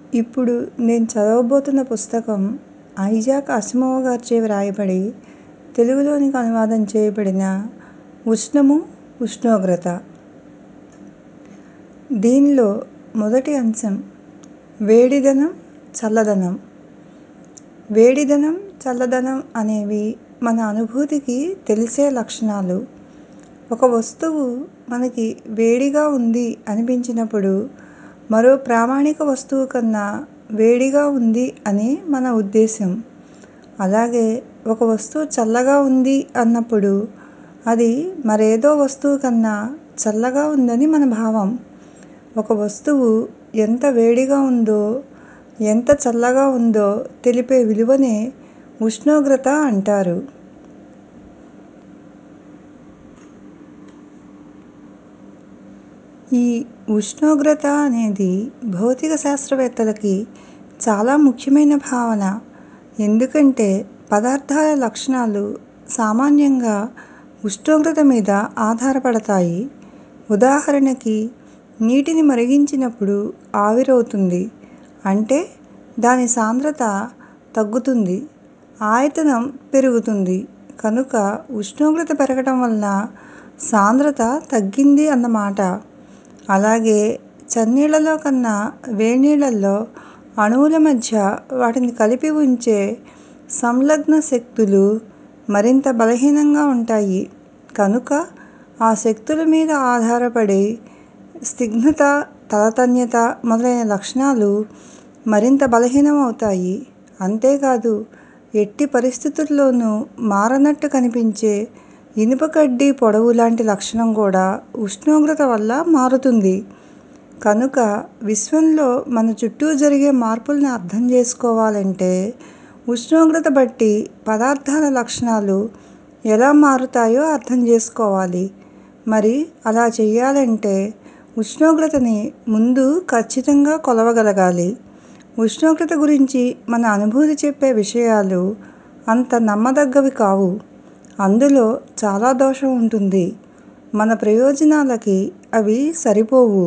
ఇప్పుడు నేను చదవబోతున్న పుస్తకం ఐజాక్ అసిమోవ్ గారిచే వ్రాయబడి తెలుగులోనికి అనువాదం చేయబడిన ఉష్ణము ఉష్ణోగ్రత దీనిలో మొదటి అంశం వేడిదనం చల్లదనం వేడిదనం చల్లదనం అనేవి మన అనుభూతికి తెలిసే లక్షణాలు ఒక వస్తువు మనకి వేడిగా ఉంది అనిపించినప్పుడు మరో ప్రామాణిక వస్తువు కన్నా వేడిగా ఉంది అని మన ఉద్దేశం అలాగే ఒక వస్తువు చల్లగా ఉంది అన్నప్పుడు అది మరేదో వస్తువు కన్నా చల్లగా ఉందని మన భావం ఒక వస్తువు ఎంత వేడిగా ఉందో ఎంత చల్లగా ఉందో తెలిపే విలువనే ఉష్ణోగ్రత అంటారు ఈ ఉష్ణోగ్రత అనేది భౌతిక శాస్త్రవేత్తలకి చాలా ముఖ్యమైన భావన ఎందుకంటే పదార్థాల లక్షణాలు సామాన్యంగా ఉష్ణోగ్రత మీద ఆధారపడతాయి ఉదాహరణకి నీటిని మరిగించినప్పుడు ఆవిరవుతుంది అంటే దాని సాంద్రత తగ్గుతుంది ఆయతనం పెరుగుతుంది కనుక ఉష్ణోగ్రత పెరగటం వలన సాంద్రత తగ్గింది అన్నమాట అలాగే చన్నీళ్ళలో కన్నా వేడినీళ్ళల్లో అణువుల మధ్య వాటిని కలిపి ఉంచే సంలగ్న శక్తులు మరింత బలహీనంగా ఉంటాయి కనుక ఆ శక్తుల మీద ఆధారపడి స్నిగ్ధత తలతన్యత మొదలైన లక్షణాలు మరింత బలహీనం అవుతాయి అంతేకాదు ఎట్టి పరిస్థితుల్లోనూ మారనట్టు కనిపించే ఇనుప కడ్డీ పొడవు లాంటి లక్షణం కూడా ఉష్ణోగ్రత వల్ల మారుతుంది కనుక విశ్వంలో మన చుట్టూ జరిగే మార్పుల్ని అర్థం చేసుకోవాలంటే ఉష్ణోగ్రత బట్టి పదార్థాల లక్షణాలు ఎలా మారుతాయో అర్థం చేసుకోవాలి మరి అలా చెయ్యాలంటే ఉష్ణోగ్రతని ముందు ఖచ్చితంగా కొలవగలగాలి ఉష్ణోగ్రత గురించి మన అనుభూతి చెప్పే విషయాలు అంత నమ్మదగ్గవి కావు అందులో చాలా దోషం ఉంటుంది మన ప్రయోజనాలకి అవి సరిపోవు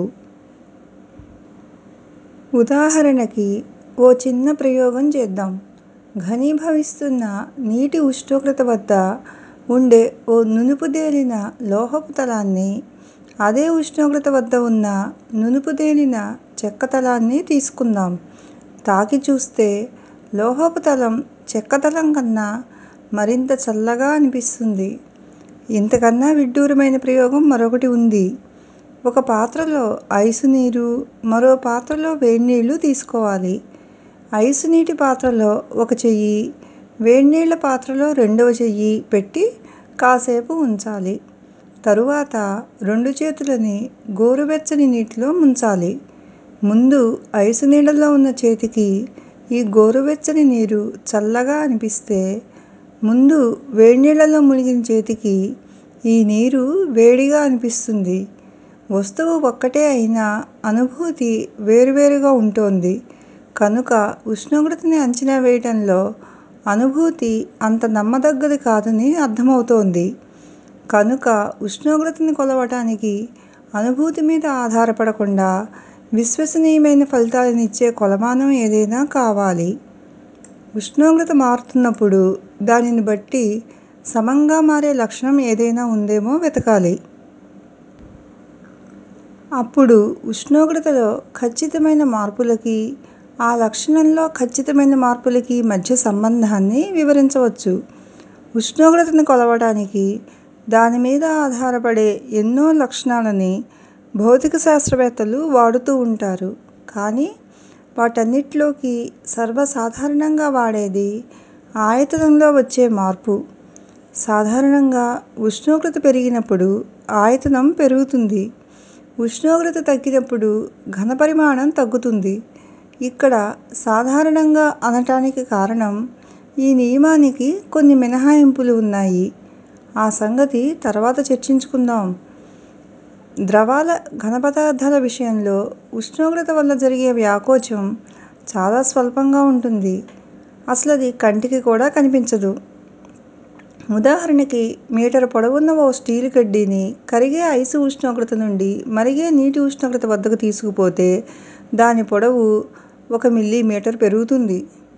ఉదాహరణకి ఓ చిన్న ప్రయోగం చేద్దాం ఘనీభవిస్తున్న నీటి ఉష్ణోగ్రత వద్ద ఉండే ఓ నునుపుదేలిన లోహపు తలాన్ని అదే ఉష్ణోగ్రత వద్ద ఉన్న నునుపుదేలిన చెక్క తలాన్ని తీసుకుందాం తాకి చూస్తే లోహపు తలం చెక్క తలం కన్నా మరింత చల్లగా అనిపిస్తుంది ఇంతకన్నా విడ్డూరమైన ప్రయోగం మరొకటి ఉంది ఒక పాత్రలో ఐసు నీరు మరో పాత్రలో వేడినీళ్ళు తీసుకోవాలి ఐసు నీటి పాత్రలో ఒక చెయ్యి వేడినీళ్ళ పాత్రలో రెండవ చెయ్యి పెట్టి కాసేపు ఉంచాలి తరువాత రెండు చేతులని గోరువెచ్చని నీటిలో ముంచాలి ముందు ఐసు నీళ్ళలో ఉన్న చేతికి ఈ గోరువెచ్చని నీరు చల్లగా అనిపిస్తే ముందు వేడినీళ్ళలో మునిగిన చేతికి ఈ నీరు వేడిగా అనిపిస్తుంది వస్తువు ఒక్కటే అయినా అనుభూతి వేరువేరుగా ఉంటోంది కనుక ఉష్ణోగ్రతని అంచనా వేయటంలో అనుభూతి అంత నమ్మదగ్గది కాదని అర్థమవుతోంది కనుక ఉష్ణోగ్రతని కొలవటానికి అనుభూతి మీద ఆధారపడకుండా విశ్వసనీయమైన ఫలితాలనిచ్చే కొలమానం ఏదైనా కావాలి ఉష్ణోగ్రత మారుతున్నప్పుడు దానిని బట్టి సమంగా మారే లక్షణం ఏదైనా ఉందేమో వెతకాలి అప్పుడు ఉష్ణోగ్రతలో ఖచ్చితమైన మార్పులకి ఆ లక్షణంలో ఖచ్చితమైన మార్పులకి మధ్య సంబంధాన్ని వివరించవచ్చు ఉష్ణోగ్రతని కొలవటానికి దాని మీద ఆధారపడే ఎన్నో లక్షణాలని భౌతిక శాస్త్రవేత్తలు వాడుతూ ఉంటారు కానీ వాటన్నిటిలోకి సర్వసాధారణంగా వాడేది ఆయతనంలో వచ్చే మార్పు సాధారణంగా ఉష్ణోగ్రత పెరిగినప్పుడు ఆయతనం పెరుగుతుంది ఉష్ణోగ్రత తగ్గినప్పుడు ఘనపరిమాణం తగ్గుతుంది ఇక్కడ సాధారణంగా అనటానికి కారణం ఈ నియమానికి కొన్ని మినహాయింపులు ఉన్నాయి ఆ సంగతి తర్వాత చర్చించుకుందాం ద్రవాల ఘనపదార్థాల విషయంలో ఉష్ణోగ్రత వల్ల జరిగే వ్యాకోచం చాలా స్వల్పంగా ఉంటుంది అసలది కంటికి కూడా కనిపించదు ఉదాహరణకి మీటర్ పొడవున్న ఓ స్టీలు కడ్డీని కరిగే ఐసు ఉష్ణోగ్రత నుండి మరిగే నీటి ఉష్ణోగ్రత వద్దకు తీసుకుపోతే దాని పొడవు ఒక మిల్లీమీటర్ పెరుగుతుంది